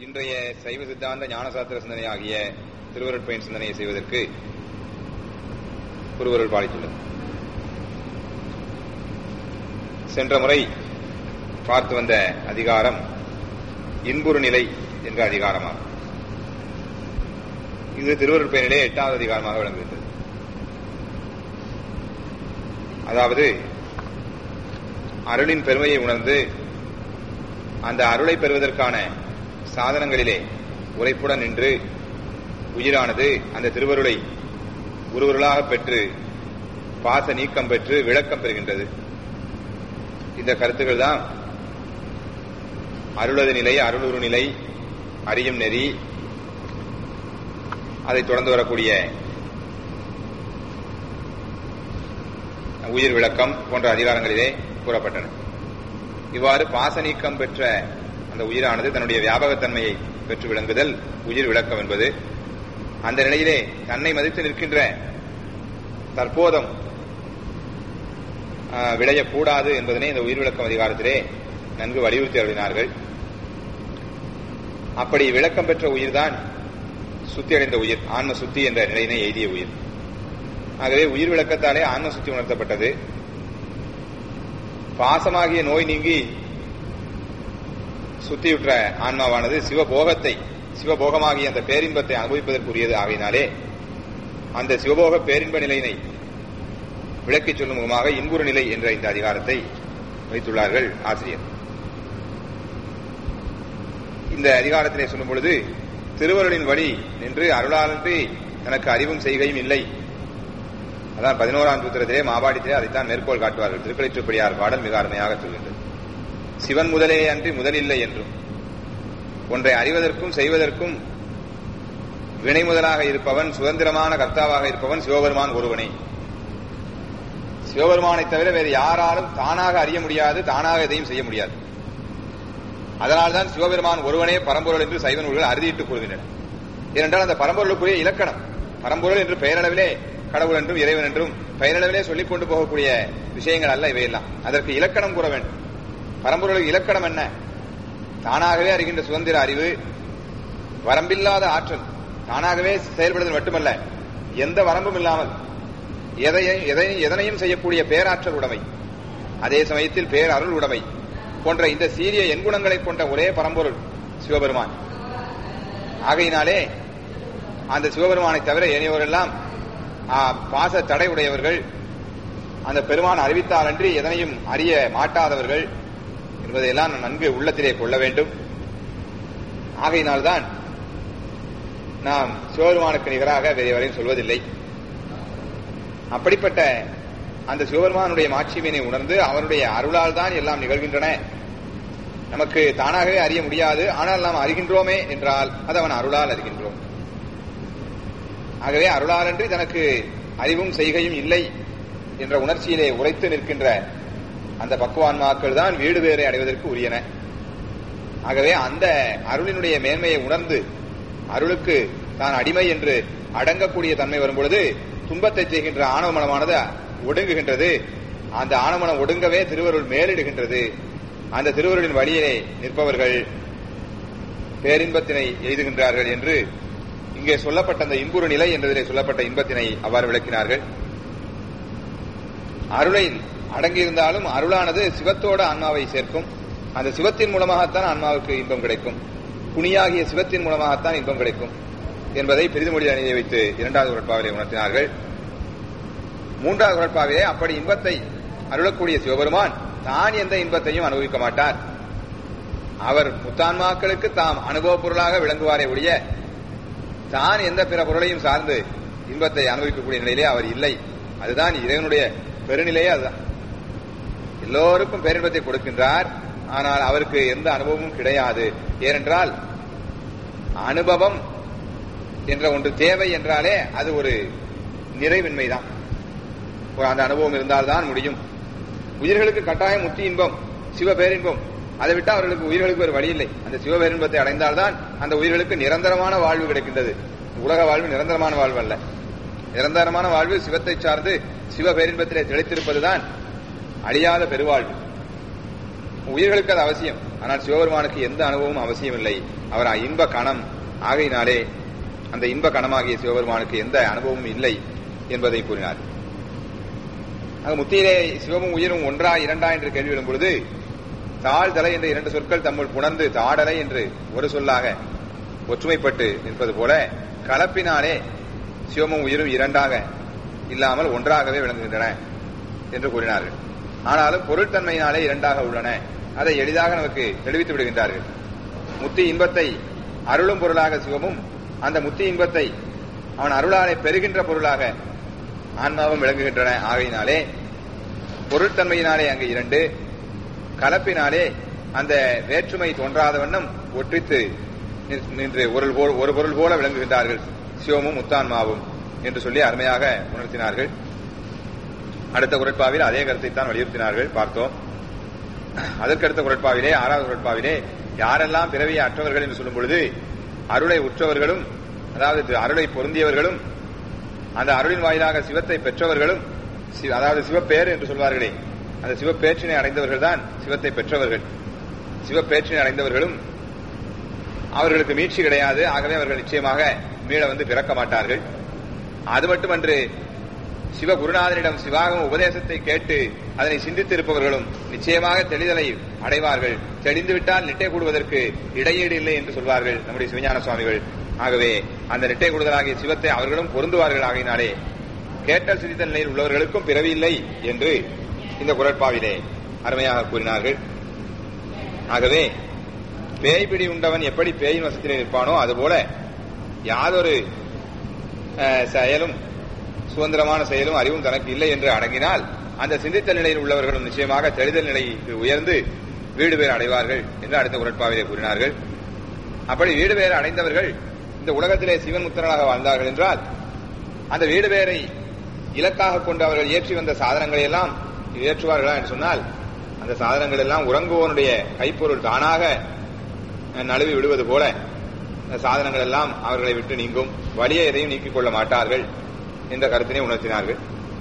இன்றைய சைவ சித்தாந்த ஞானசாஸ்திர சிந்தனை ஆகிய திருவருட்பயன் சிந்தனையை செய்வதற்கு குருவருள் பாலித்துள்ளது சென்ற முறை பார்த்து வந்த அதிகாரம் இன்புறு நிலை என்ற அதிகாரமாகும் இது திருவருள் பயனிலே எட்டாவது அதிகாரமாக விளங்குகின்றது அதாவது அருளின் பெருமையை உணர்ந்து அந்த அருளை பெறுவதற்கான சாதனங்களிலே உரைப்புடன் நின்று உயிரானது அந்த திருவருளை ஒருவர்களாக பெற்று பாச நீக்கம் பெற்று விளக்கம் பெறுகின்றது இந்த கருத்துக்கள் தான் அருளது நிலை அருளுரு நிலை அறியும் நெறி அதை தொடர்ந்து வரக்கூடிய உயிர் விளக்கம் போன்ற அதிகாரங்களிலே கூறப்பட்டன இவ்வாறு பாச நீக்கம் பெற்ற அந்த உயிரானது தன்னுடைய வியாபகத்தன்மையை பெற்று விளங்குதல் உயிர் விளக்கம் என்பது அந்த நிலையிலே தன்னை மதித்து நிற்கின்ற தற்போதம் விளையக்கூடாது என்பதனை இந்த உயிர் விளக்கம் அதிகாரத்திலே நன்கு வலியுறுத்தி அருளினார்கள் அப்படி விளக்கம் பெற்ற உயிர்தான் சுத்தி அடைந்த உயிர் ஆன்ம சுத்தி என்ற நிலையினை எய்திய உயிர் ஆகவே உயிர் விளக்கத்தாலே ஆன்ம சுத்தி உணர்த்தப்பட்டது பாசமாகிய நோய் நீங்கி சுத்தியுற்ற ஆன்மாவானது சிவபோகத்தை சிவபோகமாகிய அந்த பேரின்பத்தை அனுபவிப்பதற்குரியது ஆகையினாலே அந்த சிவபோக பேரின்ப நிலையினை விளக்கிச் சொல்லும் முகமாக இன்புறு நிலை என்ற இந்த அதிகாரத்தை வைத்துள்ளார்கள் ஆசிரியர் இந்த அதிகாரத்திலே சொல்லும் பொழுது திருவருளின் வழி நின்று அருளாளன்றி தனக்கு அறிவும் செய்கையும் இல்லை அதான் பதினோராம் சூத்திரத்திலே மாபாடித்திலே அதைத்தான் மேற்கோள் காட்டுவார்கள் திருக்கலிற்றுப்படியார் பாடல் மிக அருமையாக சொல்கின்றது சிவன் முதலே அன்றி முதலில்லை என்றும் ஒன்றை அறிவதற்கும் செய்வதற்கும் வினை முதலாக இருப்பவன் சுதந்திரமான கர்த்தாவாக இருப்பவன் சிவபெருமான் ஒருவனே சிவபெருமானை தவிர வேறு யாராலும் தானாக அறிய முடியாது தானாக எதையும் செய்ய முடியாது அதனால்தான் சிவபெருமான் ஒருவனே பரம்பொருள் என்று சைவ நூல்கள் அறுதியிட்டுக் கூறுகின்றன ஏனென்றால் அந்த பரம்பொருளுக்குரிய இலக்கணம் பரம்பொருள் என்று பெயரளவிலே கடவுள் என்றும் இறைவன் என்றும் பெயரளவிலே சொல்லிக் கொண்டு போகக்கூடிய விஷயங்கள் அல்ல இவையெல்லாம் அதற்கு இலக்கணம் கூற வேண்டும் பரம்பொருளுக்கு இலக்கணம் என்ன தானாகவே அறிகின்ற சுதந்திர அறிவு வரம்பில்லாத ஆற்றல் தானாகவே செயல்படுதல் மட்டுமல்ல எந்த வரம்பும் இல்லாமல் எதையும் எதையும் எதனையும் செய்யக்கூடிய பேராற்றல் உடைமை அதே சமயத்தில் பேரருள் உடைமை போன்ற இந்த சீரிய எண்குணங்களை கொண்ட ஒரே பரம்பொருள் சிவபெருமான் ஆகையினாலே அந்த சிவபெருமானை தவிர ஏனையோரெல்லாம் பாச தடை உடையவர்கள் அந்த பெருமான் அறிவித்தால் அன்றி எதனையும் அறிய மாட்டாதவர்கள் என்பதையெல்லாம் நன்கு உள்ளத்திலே கொள்ள வேண்டும் ஆகையினால்தான் நாம் சிவபெருமானுக்கு நிகராக வேறு எவரையும் சொல்வதில்லை அப்படிப்பட்ட அந்த சிவபெருமானுடைய மாட்சிமையினை உணர்ந்து அவனுடைய அருளால் தான் எல்லாம் நிகழ்கின்றன நமக்கு தானாகவே அறிய முடியாது ஆனால் நாம் அறிகின்றோமே என்றால் அது அவன் அருளால் அறிகின்றோம் ஆகவே அருளாலன்றி தனக்கு அறிவும் செய்கையும் இல்லை என்ற உணர்ச்சியிலே உரைத்து நிற்கின்ற அந்த பக்குவான்மாக்கள் தான் வீடு வேறை அடைவதற்கு உரியன ஆகவே அந்த அருளினுடைய மேன்மையை உணர்ந்து அருளுக்கு தான் அடிமை என்று அடங்கக்கூடிய தன்மை வரும் பொழுது துன்பத்தை செய்கின்ற ஆணவ மனமானது ஒடுங்குகின்றது அந்த ஆணவமனம் ஒடுங்கவே திருவருள் மேலிடுகின்றது அந்த திருவருளின் வழியிலே நிற்பவர்கள் பேரின்பத்தினை எய்துகின்றார்கள் என்று இங்கே சொல்லப்பட்ட அந்த இன்புறு நிலை என்பதிலே சொல்லப்பட்ட இன்பத்தினை அவ்வாறு விளக்கினார்கள் அருளை அடங்கியிருந்தாலும் அருளானது சிவத்தோட ஆன்மாவை சேர்க்கும் அந்த சிவத்தின் மூலமாகத்தான் ஆன்மாவுக்கு இன்பம் கிடைக்கும் குணியாகிய சிவத்தின் மூலமாகத்தான் இன்பம் கிடைக்கும் என்பதை பிரிதுமொழி அணியை வைத்து இரண்டாவது உடற்பாவிலே உணர்த்தினார்கள் மூன்றாவது உடற்பாவிலே அப்படி இன்பத்தை அருளக்கூடிய சிவபெருமான் தான் எந்த இன்பத்தையும் அனுபவிக்க மாட்டார் அவர் முத்தான்மாக்களுக்கு தாம் அனுபவ பொருளாக விளங்குவாரே ஒழிய தான் எந்த பிற பொருளையும் சார்ந்து இன்பத்தை அனுபவிக்கக்கூடிய நிலையிலே அவர் இல்லை அதுதான் இறைவனுடைய பெருநிலையே அதுதான் எல்லோருக்கும் பேரின்பத்தை கொடுக்கின்றார் ஆனால் அவருக்கு எந்த அனுபவமும் கிடையாது ஏனென்றால் அனுபவம் என்ற ஒன்று தேவை என்றாலே அது ஒரு நிறைவின்மைதான் அந்த அனுபவம் இருந்தால்தான் முடியும் உயிர்களுக்கு கட்டாயம் முத்தி இன்பம் சிவ பேரின்பம் அதை விட்டு அவர்களுக்கு உயிர்களுக்கு ஒரு வழி இல்லை அந்த சிவ பேரின்பத்தை அடைந்தால்தான் அந்த உயிர்களுக்கு நிரந்தரமான வாழ்வு கிடைக்கின்றது உலக வாழ்வு நிரந்தரமான வாழ்வு அல்ல நிரந்தரமான வாழ்வு சிவத்தை சார்ந்து சிவ பேரின்பத்திலே திளைத்திருப்பதுதான் அழியாத பெருவாழ்வு உயிர்களுக்கு அது அவசியம் ஆனால் சிவபெருமானுக்கு எந்த அனுபவமும் அவசியம் இல்லை அவர் இன்ப கணம் ஆகையினாலே அந்த இன்ப கணமாகிய சிவபெருமானுக்கு எந்த அனுபவமும் இல்லை என்பதை கூறினார் ஆக முத்தியிலே சிவமும் உயிரும் ஒன்றா இரண்டா என்று கேள்வி எழும் பொழுது தாழ்தலை என்ற இரண்டு சொற்கள் தம்முள் புணர்ந்து தாடலை என்று ஒரு சொல்லாக ஒற்றுமைப்பட்டு நிற்பது போல கலப்பினாலே சிவமும் உயிரும் இரண்டாக இல்லாமல் ஒன்றாகவே விளங்குகின்றன என்று கூறினார்கள் ஆனாலும் பொருட்தன்மையினாலே இரண்டாக உள்ளன அதை எளிதாக நமக்கு தெளிவித்து விடுகின்றார்கள் முத்தி இன்பத்தை அருளும் பொருளாக சிவமும் அந்த முத்தி இன்பத்தை அவன் அருளாலே பெறுகின்ற பொருளாக ஆன்மாவும் விளங்குகின்றன ஆகையினாலே பொருட்தன்மையினாலே அங்கு இரண்டு கலப்பினாலே அந்த வேற்றுமை தோன்றாத வண்ணம் ஒற்றித்து நின்று ஒரு ஒரு பொருள் போல விளங்குகின்றார்கள் சிவமும் முத்தான்மாவும் என்று சொல்லி அருமையாக உணர்த்தினார்கள் அடுத்த குரட்பாவில் அதே கருத்தை தான் வலியுறுத்தினார்கள் பார்த்தோம் அதற்கடுத்த குரட்பாவிலே ஆறாவது குரட்பாவிலே யாரெல்லாம் பிறவியை அற்றவர்கள் என்று சொல்லும் பொழுது அருளை உற்றவர்களும் அதாவது அருளை பொருந்தியவர்களும் அந்த அருளின் வாயிலாக சிவத்தை பெற்றவர்களும் அதாவது சிவப்பேர் என்று சொல்வார்களே அந்த சிவப்பேற்றினை அடைந்தவர்கள் தான் சிவத்தை பெற்றவர்கள் சிவப்பேற்றினை அடைந்தவர்களும் அவர்களுக்கு மீட்சி கிடையாது ஆகவே அவர்கள் நிச்சயமாக மீள வந்து பிறக்க மாட்டார்கள் அது மட்டுமன்று சிவகுருநாதனிடம் சிவாகம உபதேசத்தை கேட்டு அதனை சிந்தித்திருப்பவர்களும் நிச்சயமாக தெளிதலை அடைவார்கள் தெளிந்துவிட்டால் நிட்டை கூடுவதற்கு இடையீடு இல்லை என்று சொல்வார்கள் நம்முடைய சிவஞான சுவாமிகள் ஆகவே அந்த நிட்டை கூடுதலாகிய சிவத்தை அவர்களும் பொருந்துவார்கள் ஆகினாலே கேட்டல் சிந்தித்த நிலையில் உள்ளவர்களுக்கும் பிறவி இல்லை என்று இந்த குரட்பாவிலே அருமையாக கூறினார்கள் ஆகவே பேய் பிடி உண்டவன் எப்படி பேயின் வசத்திலே நிற்பானோ அதுபோல யாதொரு செயலும் சுதந்திரமான செயலும் அறிவும் தனக்கு இல்லை என்று அடங்கினால் அந்த சிந்தித்த நிலையில் உள்ளவர்களும் நிச்சயமாக தெளிதல் நிலைக்கு உயர்ந்து வீடு பேர் அடைவார்கள் என்று அடுத்த குரட்பாவிலே கூறினார்கள் அப்படி வீடு பேர் அடைந்தவர்கள் இந்த உலகத்திலே சிவன் முத்திரனாக வாழ்ந்தார்கள் என்றால் அந்த வீடு பேரை இலக்காக கொண்டு அவர்கள் ஏற்றி வந்த சாதனங்களை எல்லாம் ஏற்றுவார்களா என்று சொன்னால் அந்த சாதனங்கள் எல்லாம் உறங்குவோனுடைய கைப்பொருள் தானாக நழுவி விடுவது போல இந்த சாதனங்கள் எல்லாம் அவர்களை விட்டு நீங்கும் வழியை எதையும் நீக்கிக் கொள்ள மாட்டார்கள் என்ற கருத்தினை உணர்த்தினார்கள்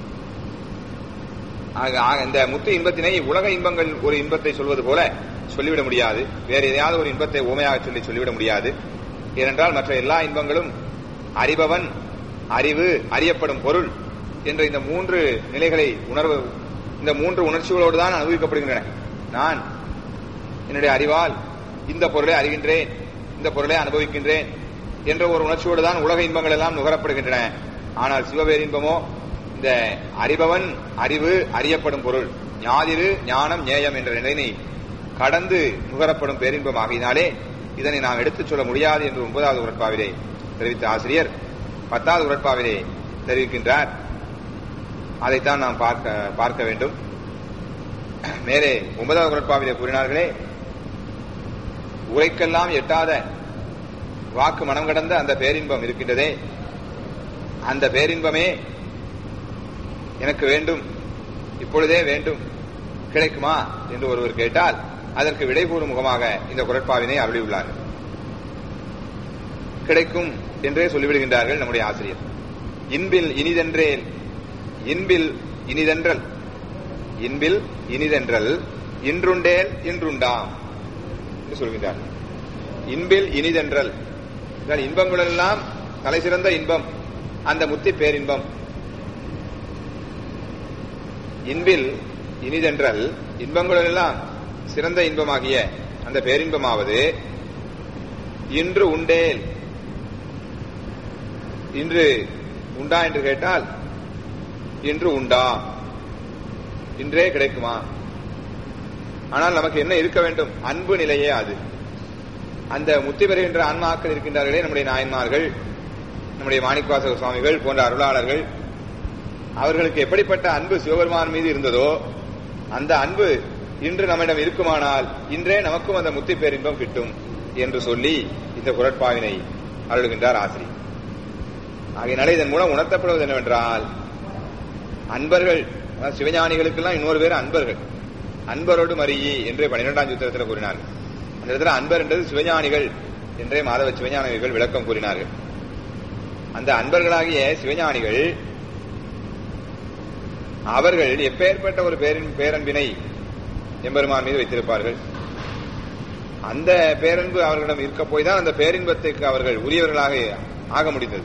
இந்த முத்து இன்பத்தினை உலக இன்பங்கள் ஒரு இன்பத்தை சொல்வது போல சொல்லிவிட முடியாது வேறு எதையாவது ஒரு இன்பத்தை ஓமையாக சொல்லி சொல்லிவிட முடியாது ஏனென்றால் மற்ற எல்லா இன்பங்களும் அறிபவன் அறிவு அறியப்படும் பொருள் என்ற இந்த மூன்று நிலைகளை உணர்வு இந்த மூன்று உணர்ச்சிகளோடு தான் அனுபவிக்கப்படுகின்றன நான் என்னுடைய அறிவால் இந்த பொருளை அறிகின்றேன் இந்த பொருளை அனுபவிக்கின்றேன் என்ற ஒரு உணர்ச்சியோடு தான் உலக இன்பங்கள் எல்லாம் நுகரப்படுகின்றன ஆனால் சிவபேரின்பமோ இந்த அறிபவன் அறிவு அறியப்படும் பொருள் ஞாதிரு ஞானம் ஞேயம் என்ற நிலையினை கடந்து நுகரப்படும் பேரின்பம் ஆகினாலே இதனை நாம் எடுத்துச் சொல்ல முடியாது என்று ஒன்பதாவது உரட்பாவிலே தெரிவித்த ஆசிரியர் பத்தாவது உரட்பாவிலே தெரிவிக்கின்றார் அதைத்தான் நாம் பார்க்க பார்க்க வேண்டும் மேலே ஒன்பதாவது உரட்பாவிலே கூறினார்களே உரைக்கெல்லாம் எட்டாத வாக்கு மனம் கடந்த அந்த பேரின்பம் இருக்கின்றதே அந்த பேரின்பமே எனக்கு வேண்டும் இப்பொழுதே வேண்டும் கிடைக்குமா என்று ஒருவர் கேட்டால் அதற்கு விடை கூறும் முகமாக இந்த குரட்பாவினை அருளியுள்ளார்கள் கிடைக்கும் என்றே சொல்லிவிடுகின்றார்கள் நம்முடைய ஆசிரியர் இன்பில் இனிதென்றேல் இன்பில் இனிதென்றல் இன்பில் இனிதென்றல் இன்றுண்டேல் இன்றுண்டாம் என்று சொல்கின்றார்கள் இன்பில் இனிதென்றல் இன்பங்களெல்லாம் தலை சிறந்த இன்பம் அந்த முத்தி பேரின்பம் இன்பில் இனிதென்றல் இன்பங்களெல்லாம் சிறந்த இன்பமாகிய அந்த பேரின்பமாவது இன்று உண்டேல் இன்று உண்டா என்று கேட்டால் இன்று உண்டா இன்றே கிடைக்குமா ஆனால் நமக்கு என்ன இருக்க வேண்டும் அன்பு நிலையே அது அந்த முத்தி பெறுகின்ற ஆன்மாக்கள் இருக்கின்றார்களே நம்முடைய நாயன்மார்கள் நம்முடைய மாணிக்கவாசக சுவாமிகள் போன்ற அருளாளர்கள் அவர்களுக்கு எப்படிப்பட்ட அன்பு சிவபெருமான் மீது இருந்ததோ அந்த அன்பு இன்று நம்மிடம் இருக்குமானால் இன்றே நமக்கும் அந்த முத்தி பேரின்பம் கிட்டும் என்று சொல்லி இந்த குரட்பாவினை அருளுகின்றார் ஆசிரியர் ஆகையினாலே இதன் மூலம் உணர்த்தப்படுவது என்னவென்றால் அன்பர்கள் சிவஞானிகளுக்கெல்லாம் இன்னொரு பேர் அன்பர்கள் அன்பரோடு மறியி என்று பன்னிரெண்டாம் சூத்திரத்தில் கூறினார்கள் அந்த இடத்துல அன்பர் என்றது சிவஞானிகள் என்றே மாதவ சிவஞானிகள் விளக்கம் கூறினார்கள் அந்த அன்பர்களாகிய சிவஞானிகள் அவர்கள் எப்பேற்பட்ட ஒரு பேரின் பேரன்பினை எம்பெருமான் மீது வைத்திருப்பார்கள் அந்த பேரன்பு அவர்களிடம் இருக்க போய் தான் அந்த பேரின்பத்துக்கு அவர்கள் உரியவர்களாக ஆக முடிந்தது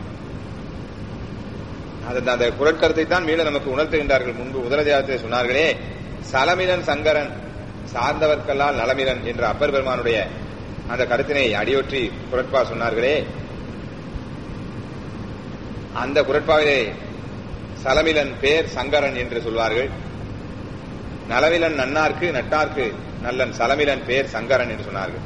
அது அந்த குரட்கருத்தை தான் மீள நமக்கு உணர்த்துகின்றார்கள் முன்பு உதரதியாரத்தில் சொன்னார்களே சலமிலன் சங்கரன் சார்ந்தவர்க்கெல்லாம் நலமிலன் என்ற அப்பர் பெருமானுடைய அந்த கருத்தினை அடியொற்றி குரட்பா சொன்னார்களே அந்த குரட்பாவிலே சலமிலன் பேர் சங்கரன் என்று சொல்வார்கள் நலமிலன் நன்னார்க்கு நட்டார்க்கு நல்லன் சலமிலன் பேர் சங்கரன் என்று சொன்னார்கள்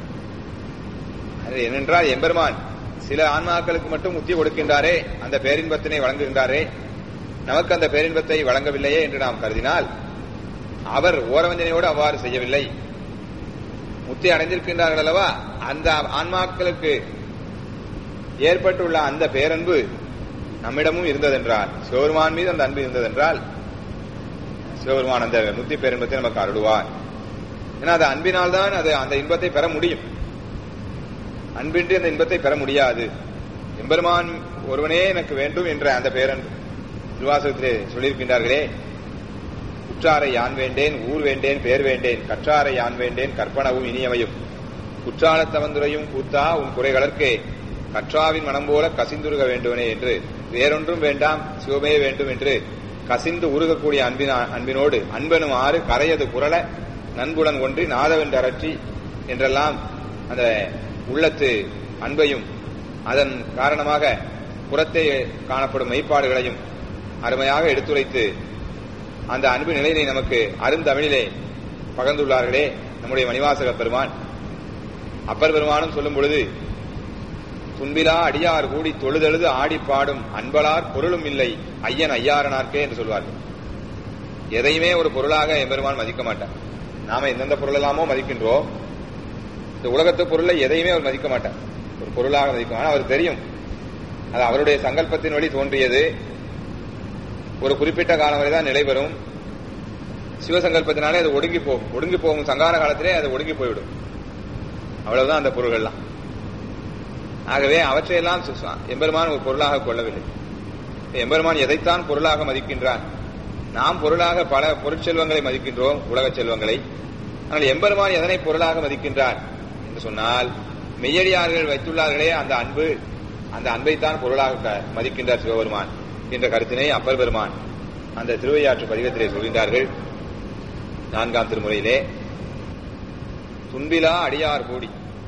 அது என்னென்றால் எம்பெருமான் சில ஆன்மாக்களுக்கு மட்டும் முத்தி கொடுக்கின்றாரே அந்த பேரின்பத்தினை வழங்குகின்றாரே நமக்கு அந்த பேரின்பத்தை வழங்கவில்லையே என்று நாம் கருதினால் அவர் ஓரவஞ்சனையோடு அவ்வாறு செய்யவில்லை முத்தி அடைந்திருக்கின்றார்கள் அல்லவா அந்த ஆன்மாக்களுக்கு ஏற்பட்டுள்ள அந்த பேரன்பு நம்மிடமும் இருந்ததென்றால் சிவபெருமான் மீது அந்த அன்பு இருந்ததென்றால் சிவபெருமான் அந்த முத்தி பேரின்பத்தை நமக்கு அருடுவார் ஏன்னா அது அன்பினால் தான் அது அந்த இன்பத்தை பெற முடியும் அன்பின்றி அந்த இன்பத்தை பெற முடியாது எம்பெருமான் ஒருவனே எனக்கு வேண்டும் என்ற அந்த பேரன்பு திருவாசகத்திலே சொல்லியிருக்கின்றார்களே குற்றாரை யான் வேண்டேன் ஊர் வேண்டேன் பேர் வேண்டேன் கற்றாரை யான் வேண்டேன் கற்பனவும் இனியவையும் குற்றாலத்தவந்துரையும் கூத்தா உன் குறைகளற்கே கற்றாவின் மனம் போல கசிந்துருக வேண்டுவனே என்று வேறொன்றும் வேண்டாம் சிவமே வேண்டும் என்று கசிந்து உருகக்கூடிய அன்பின அன்பினோடு அன்பனும் ஆறு கரையது குரல நண்புடன் ஒன்றி நாதவென்று அரற்றி என்றெல்லாம் அந்த உள்ளத்து அன்பையும் அதன் காரணமாக புறத்தே காணப்படும் மெய்ப்பாடுகளையும் அருமையாக எடுத்துரைத்து அந்த அன்பு நிலையினை நமக்கு அருந்தமிழிலே பகர்ந்துள்ளார்களே நம்முடைய மணிவாசக பெருமான் அப்பர் பெருமானும் சொல்லும் பொழுது துன்பிலா அடியார் கூடி தொழுதெழுது ஆடி பாடும் அன்பலார் பொருளும் இல்லை ஐயன் ஐயாரனார்க்கே என்று சொல்வார்கள் எதையுமே ஒரு பொருளாக எம்பெருமான் மதிக்க மாட்டார் நாம எந்தெந்த பொருள் எல்லாமோ மதிக்கின்றோம் இந்த உலகத்து பொருளை எதையுமே அவர் மதிக்க மாட்டார் ஒரு பொருளாக மதிக்கும் ஆனால் அவர் தெரியும் அது அவருடைய சங்கல்பத்தின் வழி தோன்றியது ஒரு குறிப்பிட்ட காலம் வரை தான் நிலை பெறும் சிவசங்கல்பத்தினாலே அது ஒடுங்கி போகும் ஒடுங்கி போகும் சங்கார காலத்திலே அது ஒடுங்கி போய்விடும் அவ்வளவுதான் அந்த பொருள்கள்லாம் ஆகவே அவற்றையெல்லாம் எம்பெருமான் ஒரு பொருளாக கொள்ளவில்லை எம்பெருமான் எதைத்தான் பொருளாக மதிக்கின்றான் நாம் பொருளாக பல பொருட்செல்வங்களை மதிக்கின்றோம் உலக செல்வங்களை ஆனால் எம்பெருமான் எதனை பொருளாக மதிக்கின்றார் என்று சொன்னால் மெய்யடியார்கள் வைத்துள்ளார்களே அந்த அன்பு அந்த அன்பைத்தான் பொருளாக மதிக்கின்றார் சிவபெருமான் என்ற கருத்தினை அப்பர் பெருமான் அந்த திருவையாற்று பதிகத்திலே சொல்கின்றார்கள் நான்காம் திருமுறையிலே துன்பிலா அடியார் கூடி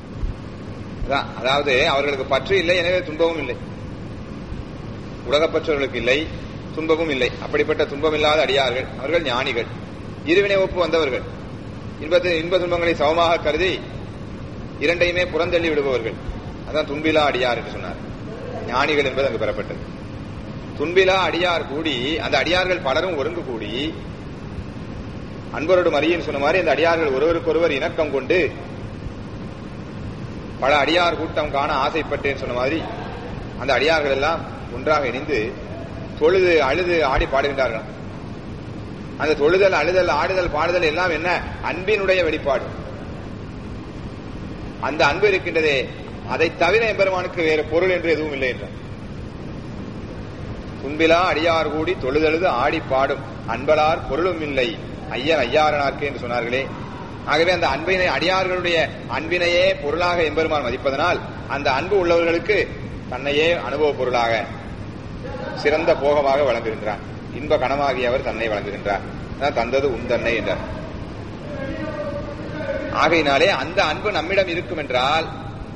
அதாவது அவர்களுக்கு பற்று இல்லை எனவே துன்பமும் இல்லை உலகப்பற்றவர்களுக்கு இல்லை துன்பமும் இல்லை அப்படிப்பட்ட துன்பம் இல்லாத அடியார்கள் அவர்கள் ஞானிகள் இருவினை ஒப்பு வந்தவர்கள் இன்பத்தை இன்ப துன்பங்களை சமமாக கருதி இரண்டையுமே புறந்தள்ளி விடுபவர்கள் அதான் துன்பிலா அடியார் என்று சொன்னார் ஞானிகள் என்பது அங்கு பெறப்பட்டது துன்பிலா அடியார் கூடி அந்த அடியார்கள் பலரும் ஒருங்கு கூடி அன்பரோடு மரியின் சொன்ன மாதிரி அந்த அடியார்கள் ஒருவருக்கொருவர் இணக்கம் கொண்டு பல அடியார் கூட்டம் காண ஆசைப்பட்டேன்னு சொன்ன மாதிரி அந்த அடியார்கள் எல்லாம் ஒன்றாக இணைந்து தொழுது அழுது ஆடி பாடுகின்றார்கள் அந்த தொழுதல் அழுதல் ஆடுதல் பாடுதல் எல்லாம் என்ன அன்பினுடைய வெளிப்பாடு அந்த அன்பு இருக்கின்றதே அதை தவிர எம்பெருமானுக்கு வேறு பொருள் என்று எதுவும் இல்லை என்றார் துன்பிலா அடியார் கூடி தொழுதழுது ஆடி பாடும் அன்பலார் பொருளும் இல்லை ஐயன் ஐயாரனார்க்கு என்று சொன்னார்களே ஆகவே அந்த அன்பினை அடியார்களுடைய அன்பினையே பொருளாக எம்பெருமான் மதிப்பதனால் அந்த அன்பு உள்ளவர்களுக்கு தன்னையே அனுபவ பொருளாக சிறந்த போகமாக வழங்குகின்றார் இன்ப கணமாகியவர் தன்னை வழங்குகின்றார் தந்தது உன் தன்னை என்றார் ஆகையினாலே அந்த அன்பு நம்மிடம் இருக்கும் என்றால்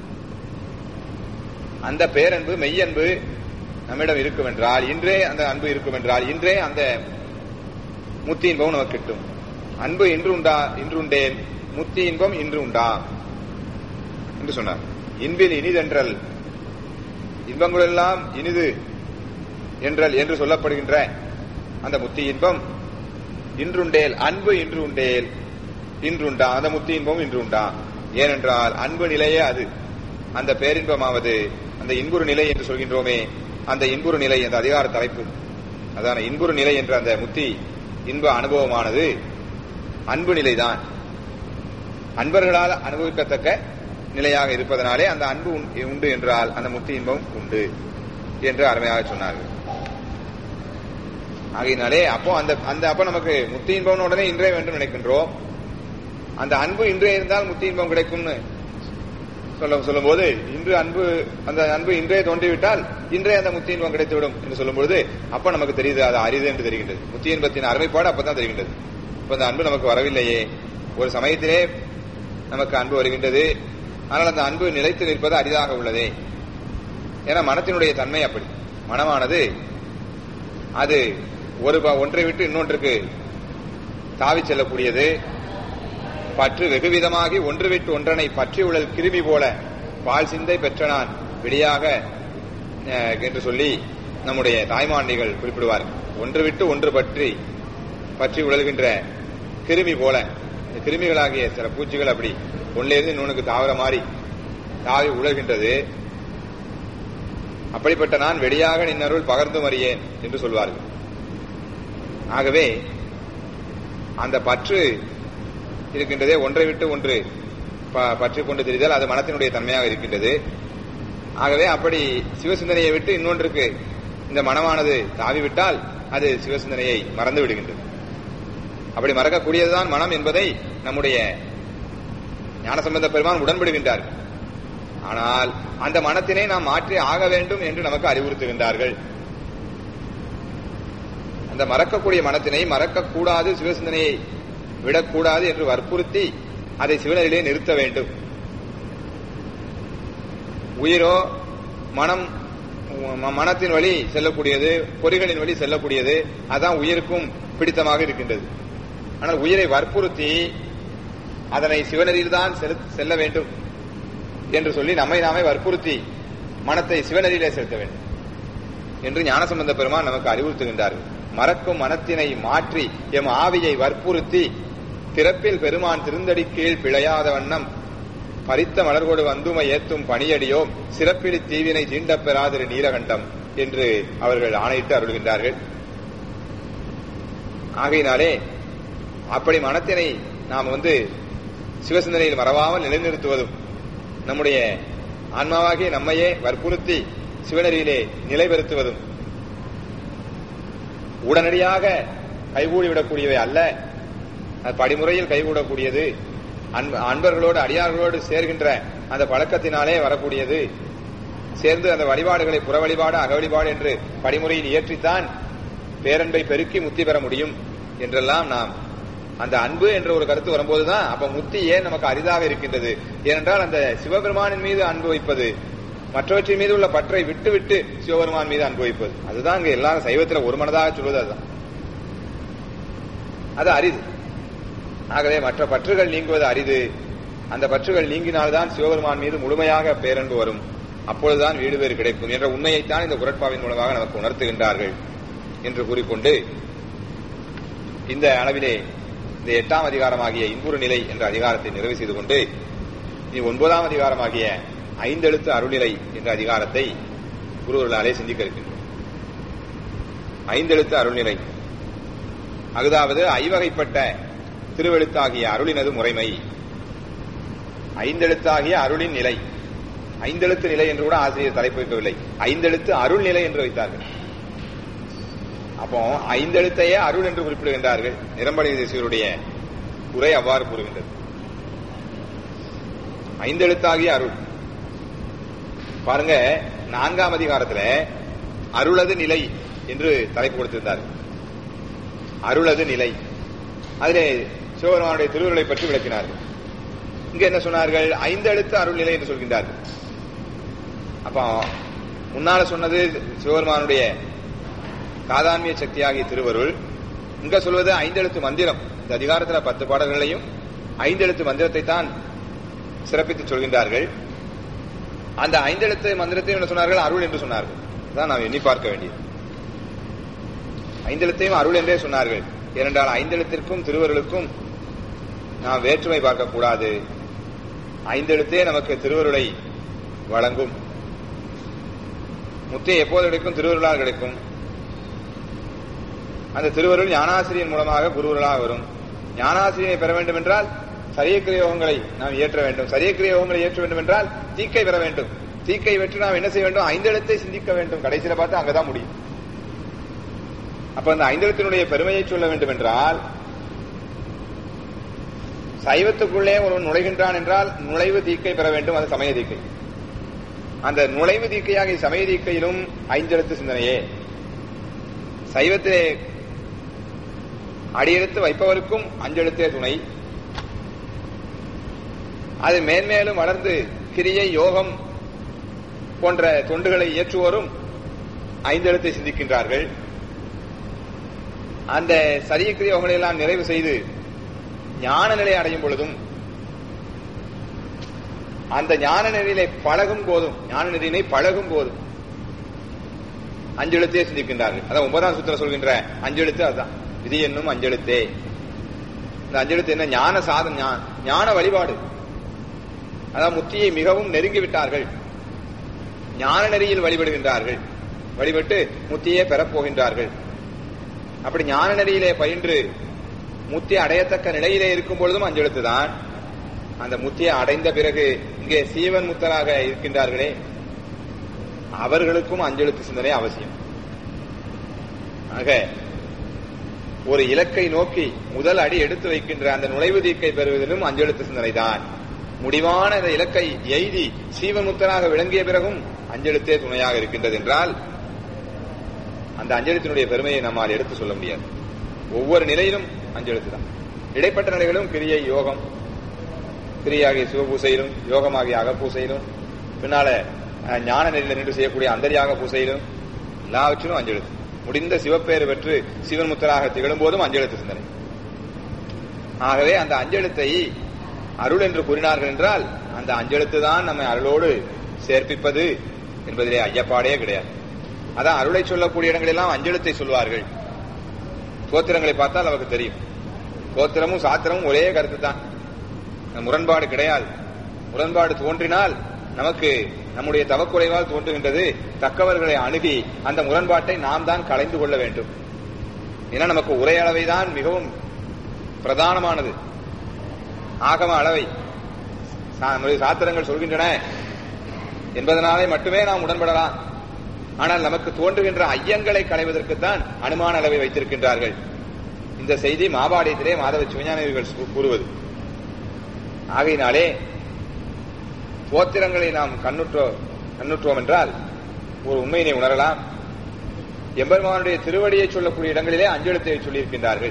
அந்த பேரன்பு மெய்யன்பு நம்மிடம் இருக்கும் என்றால் இன்றே அந்த அன்பு இருக்கும் என்றால் இன்றே அந்த முத்தி இன்பம் நமக்கு கிட்டும் அன்பு இன்று உண்டா இன்று உண்டேன் முத்தி இன்பம் இன்று உண்டா என்று சொன்னார் இன்பில் இனிதென்றல் இன்பங்களெல்லாம் இனிது என்றல் என்று சொல்லப்படுகின்ற அந்த முத்தி இன்பம் இன்றுண்டேல் அன்பு இன்று உண்டேல் இன்றுண்டா அந்த முத்தி இன்பம் இன்று உண்டா ஏனென்றால் அன்பு நிலையே அது அந்த பேரின்பமாவது அந்த இன்புறு நிலை என்று சொல்கின்றோமே அந்த இன்புறு நிலை என்ற அதிகார தலைப்பு அதான இன்புறு நிலை என்ற அந்த முத்தி இன்ப அனுபவமானது அன்பு நிலைதான் அன்பர்களால் அனுபவிக்கத்தக்க நிலையாக இருப்பதனாலே அந்த அன்பு உண்டு என்றால் அந்த முத்தி இன்பம் உண்டு என்று அருமையாக சொன்னார்கள் ஆகையினாலே அப்போ அந்த அந்த அப்ப நமக்கு முத்தி இன்பம் உடனே இன்றே வேண்டும் நினைக்கின்றோம் அந்த அன்பு இன்றே இருந்தால் முத்தி இன்பம் கிடைக்கும்னு சொல்ல சொல்லும்போது இன்று அன்பு அந்த அன்பு இன்றே தோன்றிவிட்டால் இன்றே அந்த முத்தி இன்பம் கிடைத்துவிடும் என்று சொல்லும்பொழுது அப்ப நமக்கு தெரியுது அது அரிது என்று தெரிகின்றது முத்தி இன்பத்தின் அருமைப்பாடு அப்பதான் தெரிகின்றது இப்ப அந்த அன்பு நமக்கு வரவில்லையே ஒரு சமயத்திலே நமக்கு அன்பு வருகின்றது ஆனால் அந்த அன்பு நிலைத்து நிற்பது அரிதாக உள்ளதே ஏன்னா மனத்தினுடைய தன்மை அப்படி மனமானது அது ஒரு ப- ஒன்றை விட்டு இன்னொன்றுக்கு தாவி செல்லக்கூடியது பற்று வெகுவிதமாகி ஒன்று விட்டு ஒன்றனை பற்றி உழல் கிருமி போல பால் சிந்தை பெற்ற நான் விடியாக அஹ், என்று சொல்லி நம்முடைய தாய்மாண்டிகள் குறிப்பிடுவார்கள் ஒன்று விட்டு ஒன்று பற்றி பற்றி உழல்கின்ற கிருமி போல இந்த கிருமிகளாகிய சில பூச்சிகள் அப்படி ஒன்றிலிருந்து இன்னொன்றுக்கு தாவர மாதிரி தாவி உழல்கின்றது அப்படிப்பட்ட நான் வெடியாக நின்னருள் பகர்ந்து மறியேன் என்று சொல்வார்கள் ஆகவே அந்த பற்று இருக்கின்றதே ஒன்றை விட்டு ஒன்று ப- பற்றி கொண்டு தெரிதல் அது மனத்தினுடைய தன்மையாக இருக்கின்றது ஆகவே அப்படி சிவசிந்தனையை விட்டு இன்னொன்றுக்கு இந்த மனமானது தாவிவிட்டால் அது சிவசிந்தனையை மறந்து விடுகின்றது அப்படி மறக்கக்கூடியதுதான் மனம் என்பதை நம்முடைய ஞானசம்பந்த பெருமான் உடன்படுகின்றார் ஆனால் அந்த மனத்தினை நாம் மாற்றி ஆக வேண்டும் என்று நமக்கு அறிவுறுத்துகின்றார்கள் அந்த மறக்கக்கூடிய மனத்தினை மறக்கக்கூடாது சிவசிந்தனையை விடக்கூடாது என்று வற்புறுத்தி அதை சிவனரிலே நிறுத்த வேண்டும் உயிரோ மனம் ம- மனத்தின் வழி செல்லக்கூடியது பொறிகளின் வழி செல்லக்கூடியது அதான் உயிருக்கும் பிடித்தமாக இருக்கின்றது ஆனால் உயிரை வற்புறுத்தி அதனை சிவனரில்தான் செலு- செல்ல வேண்டும் என்று சொல்லி நம்மை நாமே வற்புறுத்தி மனத்தை சிவனரிலே செலுத்த வேண்டும் என்று ஞானசம்பந்த பெருமான் நமக்கு அறிவுறுத்துகின்றார்கள் மறக்கும் மனத்தினை மாற்றி எம் ஆவியை வற்புறுத்தி பிறப்பில் பெருமான் திருந்தடி கீழ் பிழையாத வண்ணம் பறித்த மலர்கோடு வந்துமை ஏத்தும் பணியடியோம் சிறப்பிலி தீவினை தீண்டப் பெறாதிரு நீலகண்டம் என்று அவர்கள் ஆணையிட்டு அருள்கின்றார்கள் ஆகையினாலே அப்படி மனத்தினை நாம் வந்து சிவசிந்தனையில் மறவாமல் நிலைநிறுத்துவதும் நம்முடைய ஆன்மாவாகிய நம்மையே வற்புறுத்தி சிவனரியிலே நிலைபெறுத்துவதும் உடனடியாக கைகூடிவிடக்கூடியவை அல்ல அது படிமுறையில் கைகூடக்கூடியது அன்ப- அன்பர்களோடு அடியார்களோடு சேர்கின்ற அந்த பழக்கத்தினாலே வரக்கூடியது சேர்ந்து அந்த வழிபாடுகளை புற வழிபாடு அக வழிபாடு என்று படிமுறையில் இயற்றித்தான் பேரன்பை பெருக்கி முத்தி பெற முடியும் என்றெல்லாம் நாம் அந்த அன்பு என்ற ஒரு கருத்து வரும்போதுதான் அப்ப முத்தி ஏன் நமக்கு அரிதாக இருக்கின்றது ஏனென்றால் அந்த சிவபெருமானின் மீது அன்பு வைப்பது மற்றவற்றின் மீது உள்ள பற்றை விட்டு விட்டு சிவபெருமான் மீது அன்பு வைப்பது அதுதான் இங்க எல்லாரும் சைவத்துல ஒரு மனதாக சொல்வது அதுதான் அது அரிது ஆகவே மற்ற பற்றுகள் நீங்குவது அரிது அந்த பற்றுகள் நீங்கினால்தான் சிவபெருமான் மீது முழுமையாக பேரன்பு வரும் அப்பொழுதுதான் வீடு பேறு கிடைக்கும் என்ற உண்மையைத்தான் இந்த குரட்பாவின் மூலமாக நமக்கு உணர்த்துகின்றார்கள் என்று கூறிக்கொண்டு இந்த அளவிலே இந்த எட்டாம் அதிகாரமாகிய இன்புறு நிலை என்ற அதிகாரத்தை நிறைவு செய்து கொண்டு இனி ஒன்பதாம் அதிகாரமாகிய ஐந்தெழுத்து அருள்நிலை என்ற அதிகாரத்தை குருவர்களாலே சிந்திக்க இருக்கின்றோம் ஐந்தெழுத்து அருள்நிலை அதாவது ஐவகைப்பட்ட திருவெழுத்தாகிய அருளினது முறைமை ஐந்தெழுத்தாகிய அருளின் நிலை ஐந்தெழுத்து நிலை என்று கூட ஆசிரியர் தலைப்பு வைக்கவில்லை ஐந்தெழுத்து அருள் நிலை என்று வைத்தார்கள் அப்போ ஐந்தெழுத்தையே அருள் என்று குறிப்பிடுகின்றார்கள் நிரம்படி தேசியருடைய உரை அவ்வாறு கூறுகின்றது ஐந்தெழுத்தாகிய அருள் பாருங்க நான்காம் அதிகாரத்துல அருளது நிலை என்று தலைப்பு கொடுத்திருந்தார் அருளது நிலை அதிலே சிவபெருமானுடைய திருவுருளை பற்றி விளக்கினார்கள் இங்க என்ன சொன்னார்கள் ஐந்தெழுத்து அருள் நிலை என்று சொல்கின்றார்கள் அப்போ முன்னால சொன்னது சிவபெருமானுடைய காதான்மிய சக்தியாகிய திருவருள் இங்க சொல்வது ஐந்தெழுத்து மந்திரம் இந்த அதிகாரத்துல பத்து பாடல்களையும் ஐந்தெழுத்து மந்திரத்தை தான் சிறப்பித்து சொல்கின்றார்கள் அந்த ஐந்தெழுத்து மந்திரத்தையும் என்ன சொன்னார்கள் அருள் என்று சொன்னார்கள் தான் நாம் எண்ணி பார்க்க வேண்டியது ஐந்தெழுத்தையும் அருள் என்றே சொன்னார்கள் ஏனென்றால் ஐந்தெழுத்திற்கும் திருவருளுக்கும் நாம் வேற்றுமை பார்க்க கூடாது ஐந்தெழுத்தே நமக்கு திருவருளை வழங்கும் முத்தை எப்போது கிடைக்கும் திருவருளால் கிடைக்கும் அந்த திருவருள் ஞானாசிரியன் மூலமாக குருவர்களாக வரும் ஞானாசிரியனை பெற வேண்டும் என்றால் சரியக்கிரிய யோகங்களை நாம் இயற்ற வேண்டும் சரியக்கிரிய யோகங்களை ஏற்ற வேண்டும் என்றால் தீக்கை பெற வேண்டும் தீக்கை வெற்றி நாம் என்ன செய்ய வேண்டும் ஐந்தெழுத்தை சிந்திக்க வேண்டும் கடைசியில பார்த்து அங்கதான் முடியும் அப்ப அந்த ஐந்தெழுத்தினுடைய பெருமையை சொல்ல வேண்டும் என்றால் சைவத்துக்குள்ளே ஒருவன் நுழைகின்றான் என்றால் நுழைவு தீக்கை பெற வேண்டும் அது சமய தீக்கை அந்த நுழைவு தீக்கையாகிய சமய தீக்கையிலும் ஐந்தெழுத்து சிந்தனையே சைவத்திலே அடியெடுத்து வைப்பவருக்கும் அஞ்செழுத்தே துணை அது மேன்மேலும் வளர்ந்து கிரியை யோகம் போன்ற தொண்டுகளை இயற்றுவோரும் ஐந்தெழுத்தை சிந்திக்கின்றார்கள் அந்த சரியக்கிரிய யோகங்களை எல்லாம் நிறைவு செய்து ஞான நிலை அடையும் பொழுதும் அந்த ஞான நெறியிலே பழகும் போதும் ஞான நெறியினை பழகும் போதும் அஞ்செழுத்தே சிந்திக்கின்றார்கள் அதான் ஒன்பதாம் சூத்திரம் சொல்கின்ற அஞ்செழுத்து அதுதான் விதி என்னும் அஞ்செழுத்தே இந்த அஞ்செழுத்து என்ன ஞான சாதம் ஞான வழிபாடு அதான் முத்தியை மிகவும் நெருங்கி விட்டார்கள் ஞான நெறியில் வழிபடுகின்றார்கள் வழிபட்டு முத்தியே பெறப்போகின்றார்கள் அப்படி ஞான நெறியிலே பயின்று முத்தி அடையத்தக்க நிலையிலே இருக்கும் பொழுதும் அஞ்செழுத்து தான் அந்த முத்தியை அடைந்த பிறகு இங்கே சீவன் முத்தராக இருக்கின்றார்களே அவர்களுக்கும் அஞ்செழுத்து சிந்தனை அவசியம் ஆக ஒரு இலக்கை நோக்கி முதல் அடி எடுத்து வைக்கின்ற அந்த நுழைவு தீக்கை பெறுவதிலும் அஞ்செழுத்து சிந்தனை தான் முடிவான அந்த இலக்கை எய்தி சீவமுத்தனாக விளங்கிய பிறகும் அஞ்செழுத்தே துணையாக இருக்கின்றது என்றால் அந்த அஞ்செழுத்தினுடைய பெருமையை நம்மால் எடுத்து சொல்ல முடியாது ஒவ்வொரு நிலையிலும் அஞ்செழுத்து தான் இடைப்பட்ட நிலைகளும் கிரியை யோகம் கிரியாகிய சிவபூசையிலும் யோகமாகிய அகப்பூசையிலும் பின்னால ஞான நெறியில் நின்று செய்யக்கூடிய அந்தரியாக பூசையிலும் எல்லாவற்றிலும் அஞ்செழுத்து முடிந்த சிவப்பேறு பெற்று சிவன் முத்தராக திகழும் போதும் அஞ்செழுத்து சிந்தனை ஆகவே அந்த அஞ்செழுத்தை அருள் என்று கூறினார்கள் என்றால் அந்த அஞ்செழுத்து தான் நம்மை அருளோடு சேர்ப்பிப்பது என்பதிலே ஐயப்பாடே கிடையாது அதான் அருளை சொல்லக்கூடிய இடங்களெல்லாம் அஞ்செழுத்தை சொல்வார்கள் கோத்திரங்களை பார்த்தால் அவருக்கு தெரியும் கோத்திரமும் சாத்திரமும் ஒரே கருத்து தான் முரண்பாடு கிடையாது முரண்பாடு தோன்றினால் நமக்கு நம்முடைய தவக்குறைவால் தோன்றுகின்றது தக்கவர்களை அணுகி அந்த முரண்பாட்டை நாம் தான் கலைந்து கொள்ள வேண்டும் ஏன்னா நமக்கு உரை அளவை தான் மிகவும் பிரதானமானது ஆகம அளவை சாத்திரங்கள் சொல்கின்றன என்பதனாலே மட்டுமே நாம் உடன்படலாம் ஆனால் நமக்கு தோன்றுகின்ற ஐயங்களை களைவதற்குத்தான் அனுமான அளவை வைத்திருக்கின்றார்கள் இந்த செய்தி மாபாடியத்திலே மாதவ சிவஞானிகள் கூறுவது ஆகையினாலே போத்திரங்களை நாம் கண்ணுற்றோ கண்ணுற்றோம் என்றால் ஒரு உண்மையினை உணரலாம் எம்பெருமானுடைய திருவடியை சொல்லக்கூடிய இடங்களிலே அஞ்செழுத்தை சொல்லியிருக்கின்றார்கள்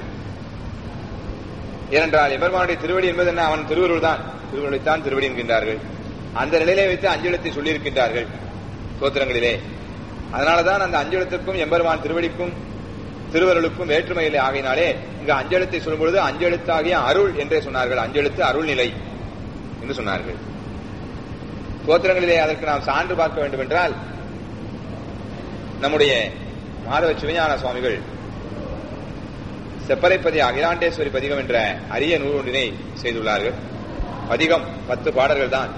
ஏனென்றால் எம்பெருமானுடைய திருவடி என்பது என்ன அவன் திருவருள் தான் திருவருளைத்தான் திருவடி என்கின்றார்கள் அந்த நிலையிலே வைத்து அஞ்செழுத்தை சொல்லியிருக்கின்றார்கள் தோத்திரங்களிலே அதனாலதான் அந்த அஞ்செழுத்திற்கும் எம்பெருமான் திருவடிக்கும் திருவருளுக்கும் வேற்றுமையிலே ஆகினாலே இங்கு அஞ்செழுத்தை சொல்லும் பொழுது அஞ்செழுத்தாகிய அருள் என்றே சொன்னார்கள் அஞ்செழுத்து அருள் நிலை என்று சொன்னார்கள் தோத்திரங்களிலே அதற்கு நாம் சான்று பார்க்க வேண்டும் என்றால் நம்முடைய மாதவ சிவஞான சுவாமிகள் செப்பரைப்பதி அகிலாண்டேஸ்வரி பதிகம் என்ற அரிய நூலொன்றினை செய்துள்ளார்கள் பதிகம் பத்து பாடல்கள் தான்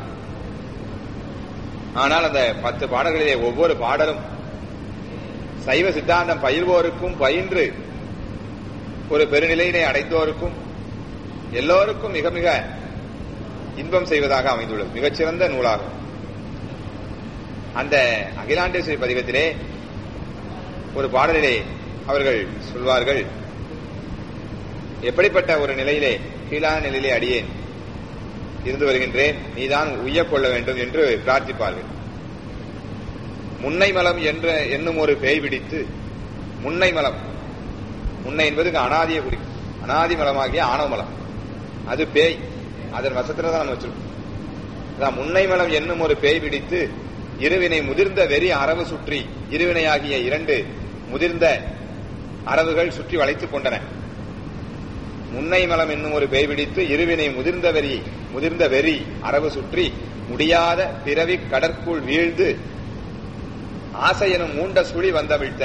ஆனால் அந்த பத்து பாடல்களிலே ஒவ்வொரு பாடலும் சைவ சித்தாந்தம் பயில்வோருக்கும் பயின்று ஒரு பெருநிலையினை அடைந்தோருக்கும் எல்லோருக்கும் மிக மிக இன்பம் செய்வதாக அமைந்துள்ளது மிகச்சிறந்த நூலாகும் அந்த அகிலாண்டேஸ்வரி பதிகத்திலே ஒரு பாடலிலே அவர்கள் சொல்வார்கள் எப்படிப்பட்ட ஒரு நிலையிலே கீழான நிலையிலே அடியேன் இருந்து வருகின்றேன் நீதான் உய்யக் கொள்ள வேண்டும் என்று பிரார்த்திப்பார்கள் முன்னை மலம் என்ற என்னும் ஒரு பேய் பிடித்து முன்னை மலம் முன்னை என்பது அனாதிய குறிக்கும் அனாதி மலமாகிய ஆணவ மலம் அது பேய் அதன் வசத்துல தான் நம்ம வச்சிருக்கோம் அதான் முன்னை மலம் என்னும் ஒரு பேய் பிடித்து இருவினை முதிர்ந்த வெறி அரவு சுற்றி இருவினையாகிய இரண்டு முதிர்ந்த அரவுகள் சுற்றி வளைத்துக் கொண்டன முன்னை மலம் என்னும் ஒரு பேய் பிடித்து இருவினை முதிர்ந்த வெறி முதிர்ந்த வெறி அரவு சுற்றி முடியாத பிறவி கடற்குள் வீழ்ந்து ஆசை எனும் மூண்ட சுழி வந்தவிழ்த்த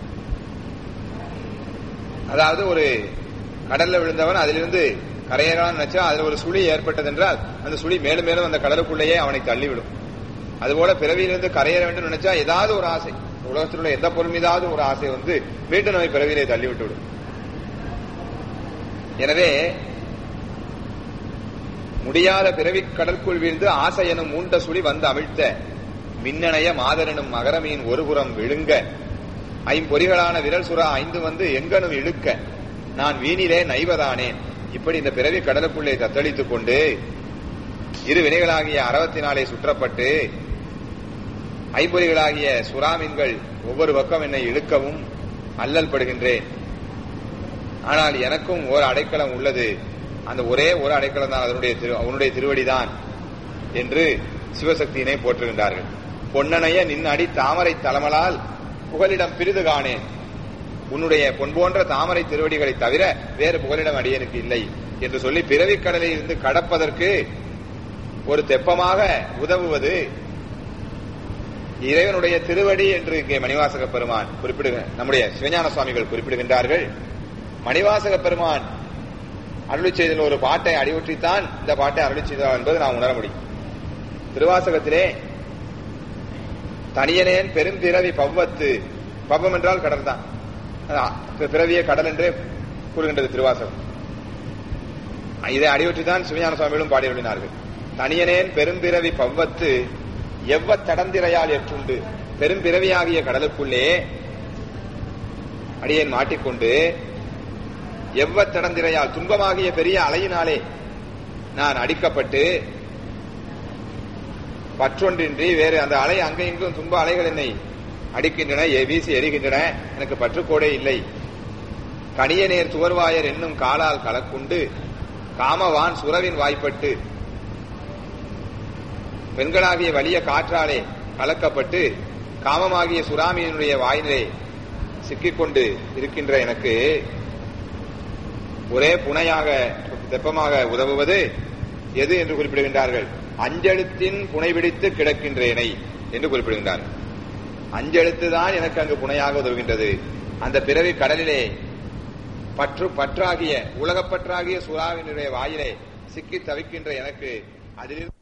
அதாவது ஒரு கடல்ல விழுந்தவன் அதிலிருந்து கரையேறான் நினைச்சா அதுல ஒரு சுழி ஏற்பட்டது என்றால் அந்த சுழி மேலும் மேலும் அந்த கடலுக்குள்ளேயே அவனை தள்ளிவிடும் அதுபோல பிறவியிலிருந்து கரையேற வேண்டும் நினைச்சா ஏதாவது ஒரு ஆசை உலகத்தில் உள்ள எந்த பொருள் மீதாவது ஒரு ஆசை வந்து மீண்டும் நம்மை பிறவியிலே தள்ளிவிட்டு விடும் எனவே முடியாத பிறவி கடற்குள் வீழ்ந்து ஆசை எனும் மூண்ட சுழி வந்து அமிழ்த்த மின்னணைய மாதரனும் மகரமியின் ஒருபுறம் விழுங்க ஐம்பொறிகளான விரல் சுறா ஐந்து வந்து எங்கனும் இழுக்க நான் வீணிலே நைவதானேன் இப்படி இந்த பிறவி கடலுக்குள்ளே தத்தளித்துக் கொண்டு இரு வினைகளாகிய அறவத்தினாலே சுற்றப்பட்டு ஐம்பொறிகளாகிய சுறாமீன்கள் ஒவ்வொரு பக்கம் என்னை இழுக்கவும் அல்லல் படுகின்றேன் ஆனால் எனக்கும் ஒரு அடைக்கலம் உள்ளது அந்த ஒரே ஒரு அடைக்கலம் தான் அதனுடைய திரு அவனுடைய திருவடிதான் என்று சிவசக்தியினை போற்றுகின்றார்கள் பொன்னனைய நின் அடி தாமரை தலமலால் புகலிடம் பிரிது காணேன் உன்னுடைய பொன் போன்ற தாமரை திருவடிகளை தவிர வேறு புகலிடம் அடியனுக்கு இல்லை என்று சொல்லி பிறவிக் கடலில் இருந்து கடப்பதற்கு ஒரு தெப்பமாக உதவுவது இறைவனுடைய திருவடி என்று இங்கே மணிவாசக பெருமான் குறிப்பிடுக நம்முடைய சிவஞான சுவாமிகள் குறிப்பிடுகின்றார்கள் மணிவாசக பெருமான் அருளி செய்தல் ஒரு பாட்டை அடிவுற்றித்தான் இந்த பாட்டை அருளி செய்தார் என்பது நாம் உணர முடியும் திருவாசகத்திலே தனியனேன் பெரும்பிறவி பவ்வத்து பவ்வம் என்றால் கடல் தான் பிறவிய கடல் என்று கூறுகின்றது திருவாசகம் இதை அடிவற்றித்தான் சிவஞான சுவாமிகளும் பாடியுள்ளார்கள் தனியனேன் பெரும்பிறவி பவ்வத்து எவ்வ தடந்திரையால் ஏற்றுண்டு பெரும்பிறவியாகிய கடலுக்குள்ளே அடியேன் மாட்டிக்கொண்டு எவ்வ தடந்திரையால் துன்பமாகிய பெரிய அலையினாலே நான் அடிக்கப்பட்டு பற்றொன்றின்றி வேறு அந்த அலை அங்க இங்கும் துன்ப அலைகள் என்னை அடிக்கின்றன வீசி எரிகின்றன எனக்கு பற்றுக்கோடே இல்லை கனிய நேர் துவர்வாயர் என்னும் காலால் கலக்குண்டு காமவான் சுரவின் வாய்ப்பட்டு பெண்களாகிய வலிய காற்றாலே கலக்கப்பட்டு காமமாகிய சுறாமியினுடைய வாயிலே சிக்கிக்கொண்டு இருக்கின்ற எனக்கு ஒரே புனையாக தெப்பமாக உதவுவது எது என்று குறிப்பிடுகின்றார்கள் அஞ்செழுத்தின் புனை பிடித்து கிடக்கின்றேனை என்று குறிப்பிடுகின்றார்கள் அஞ்செழுத்து தான் எனக்கு அங்கு புனையாக உதவுகின்றது அந்த பிறவி கடலிலே பற்று பற்றாகிய உலகப்பற்றாகிய சுறாவினுடைய வாயிலே சிக்கி தவிக்கின்ற எனக்கு அதில்